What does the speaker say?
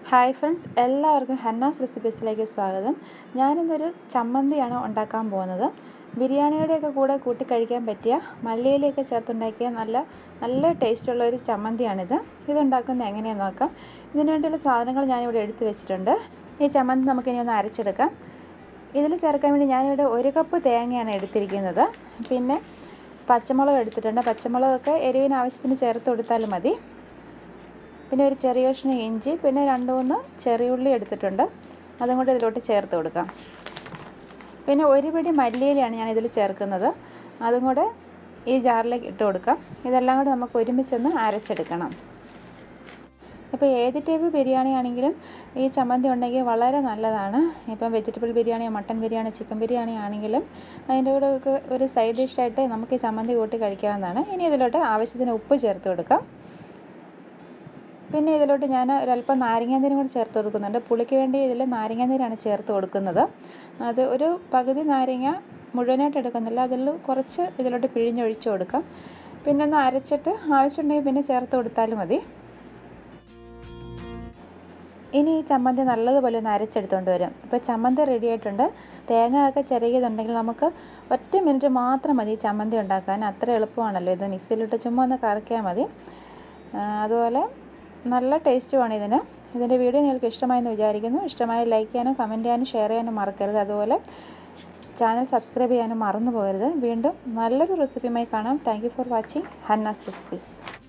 hi friends എല്ലാവർക്കും ഹന്നാസ് റെസിപ്പീസിലേക്ക് സ്വാഗതം ഞാനിന്നൊരു ചമ്മന്തിയാണ് ഉണ്ടാക്കാൻ പോകുന്നത് ബിരിയാണിയുടെയൊക്കെ കൂടെ കൂട്ടി കഴിക്കാൻ പറ്റിയ മല്ലിയിലയൊക്കെ ചേർത്തുണ്ടാക്കിയ നല്ല നല്ല ടേസ്റ്റുള്ള ഒരു ചമ്മന്തിയാണിത് ഇതുണ്ടാക്കുന്നത് എങ്ങനെയാണെന്ന് നോക്കാം ഇതിനു വേണ്ടിയുള്ള സാധനങ്ങൾ ഞാനിവിടെ എടുത്തു വെച്ചിട്ടുണ്ട് ഈ ചമ്മന്തി നമുക്കിനി ഒന്ന് അരച്ചെടുക്കാം ഇതിൽ ചേർക്കാൻ വേണ്ടി ഞാനിവിടെ ഒരു കപ്പ് തേങ്ങയാണ് എടുത്തിരിക്കുന്നത് പിന്നെ പച്ചമുളക് എടുത്തിട്ടുണ്ട് പച്ചമുളകൊക്കെ എരിവിന് ആവശ്യത്തിന് ചേർത്ത് കൊടുത്താലും മതി പിന്നെ ഒരു ചെറിയ കഷ്ണം ഇഞ്ചി പിന്നെ രണ്ട് മൂന്ന് ചെറിയുള്ളി എടുത്തിട്ടുണ്ട് അതും കൂടി ഇതിലോട്ട് ചേർത്ത് കൊടുക്കാം പിന്നെ ഒരു പിടി മല്ലിയിലാണ് ഞാൻ ഇതിൽ ചേർക്കുന്നത് അതും കൂടെ ഈ ജാറിലേക്ക് ഇട്ട് കൊടുക്കാം ഇതെല്ലാം കൂടെ നമുക്ക് ഒരുമിച്ചൊന്ന് അരച്ചെടുക്കണം ഇപ്പോൾ ഏത് ടൈപ്പ് ബിരിയാണി ആണെങ്കിലും ഈ ചമ്മന്തി ഉണ്ടെങ്കിൽ വളരെ നല്ലതാണ് ഇപ്പം vegetable biryani mutton biryani chicken biryani ആണെങ്കിലും അതിൻ്റെ കൂടെ ഒക്കെ ഒരു സൈഡ് ഡിഷായിട്ട് നമുക്ക് ഈ ചമ്മന്തി കൂട്ടി കഴിക്കാവുന്നതാണ് ഇനി ഇതിലോട്ട് ആവശ്യത്തിന് ഉപ്പ് ചേർത്ത് കൊടുക്കാം പിന്നെ ഇതിലോട്ട് ഞാൻ ഒരല്പം നാരങ്ങാനീരും കൂടി ചേർത്ത് കൊടുക്കുന്നുണ്ട് പുളിക്ക് വേണ്ടി ഇതിൽ നാരങ്ങാനീരാണ് ചേർത്ത് കൊടുക്കുന്നത് അത് ഒരു പകുതി നാരങ്ങ മുഴുവനായിട്ട് എടുക്കുന്നില്ല അതിൽ കുറച്ച് ഇതിലോട്ട് പിഴിഞ്ഞൊഴിച്ച് കൊടുക്കാം പിന്നെ ഒന്ന് അരച്ചിട്ട് ആവശ്യമുണ്ടെങ്കിൽ പിന്നെ ചേർത്ത് കൊടുത്താലും മതി ഇനി ഈ ചമ്മന്തി നല്ലതുപോലെ ഒന്ന് അരച്ചെടുത്തുകൊണ്ട് വരും ഇപ്പോൾ ചമ്മന്തി റെഡി ആയിട്ടുണ്ട് തേങ്ങ ഒക്കെ ചിരകിയതുണ്ടെങ്കിൽ നമുക്ക് ഒറ്റ മിനിറ്റ് മാത്രം മതി ഈ ചമ്മന്തി ഉണ്ടാക്കാൻ അത്ര എളുപ്പമാണല്ലോ ഇത് മിക്സിയിലിട്ട് ചുമ്മാ ഒന്ന് കറക്കിയാൽ മതി അതുപോലെ നല്ല ടേസ്റ്റുമാണ് ഇതിന് ഇതിൻ്റെ വീഡിയോ നിങ്ങൾക്ക് ഇഷ്ടമായെന്ന് വിചാരിക്കുന്നു ഇഷ്ടമായി ലൈക്ക് ചെയ്യാനും കമൻറ്റ് ചെയ്യാനും ഷെയർ ചെയ്യാനും മറക്കരുത് അതുപോലെ ചാനൽ സബ്സ്ക്രൈബ് ചെയ്യാനും മറന്നു പോകരുത് വീണ്ടും നല്ലൊരു റെസിപ്പിയുമായി കാണാം thank for watching Hannah's recipes